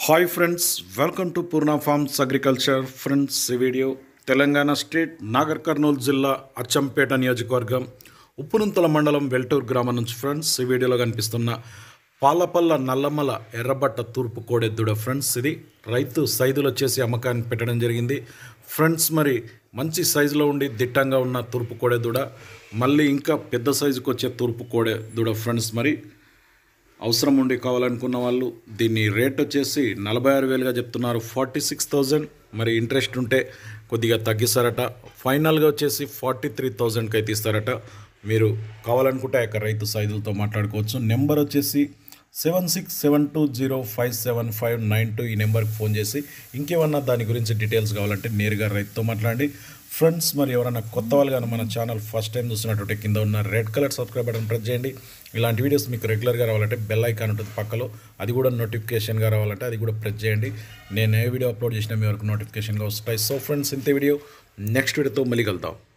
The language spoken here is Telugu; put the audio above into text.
hi friends welcome to Purna farms agriculture friends ఈ video Telangana state Nagarkurnool జిల్లా అచ్చంపేట నియోజకవర్గం ఉప్పునుంతల మండలం వెల్టూరు గ్రామం నుంచి ఫ్రెండ్స్ ఈ వీడియోలో కనిపిస్తున్న పాలపల్ల నల్లమల ఎర్రబట్ట తూర్పు కోడెద్దుడ ఫ్రెండ్స్ ఇది రైతు సైజులు వచ్చేసి అమ్మకానికి పెట్టడం జరిగింది ఫ్రెండ్స్ మరి మంచి సైజులో ఉండి దిట్టంగా ఉన్న తూర్పు కోడెద్దుడ మళ్ళీ ఇంకా పెద్ద సైజుకి వచ్చే తూర్పు కోడెద్దుడ ఫ్రెండ్స్ మరి అవసరం ఉండి కావాలనుకున్న వాళ్ళు దీన్ని రేట్ వచ్చేసి నలభై ఆరు వేలుగా చెప్తున్నారు ఫార్టీ సిక్స్ థౌజండ్ మరి ఇంట్రెస్ట్ ఉంటే కొద్దిగా తగ్గిస్తారట ఫైనల్గా వచ్చేసి ఫార్టీ త్రీ థౌజండ్కి అయితే ఇస్తారట మీరు కావాలనుకుంటే ఆ యొక్క రైతు సైజులతో మాట్లాడుకోవచ్చు నెంబర్ వచ్చేసి seven six seven two zero five seven five nine two ఈ నెంబర్కి ఫోన్ చేసి ఇంకేమన్నా దాని గురించి డీటెయిల్స్ కావాలంటే నేరుగా రైతుతో మాట్లాడండి ఫ్రెండ్స్ మరి ఎవరైనా కొత్త వాళ్ళు కానీ మన ఛానల్ ఫస్ట్ టైం చూస్తున్నటువంటి కింద ఉన్న red colour subscribe button press చేయండి ఇలాంటి వీడియోస్ మీకు రెగ్యులర్గా రావాలంటే బెల్ ఐకాన్ ఉంటుంది పక్కలో అది కూడా నోటిఫికేషన్గా రావాలంటే అది కూడా ప్రెస్ చేయండి నేను ఏ వీడియో అప్లోడ్ చేసినా మీ వరకు నోటిఫికేషన్గా వస్తాయి సో ఫ్రెండ్స్ ఇంతే వీడియో నెక్స్ట్ వీడియోతో మళ్ళీ కలుద్దాం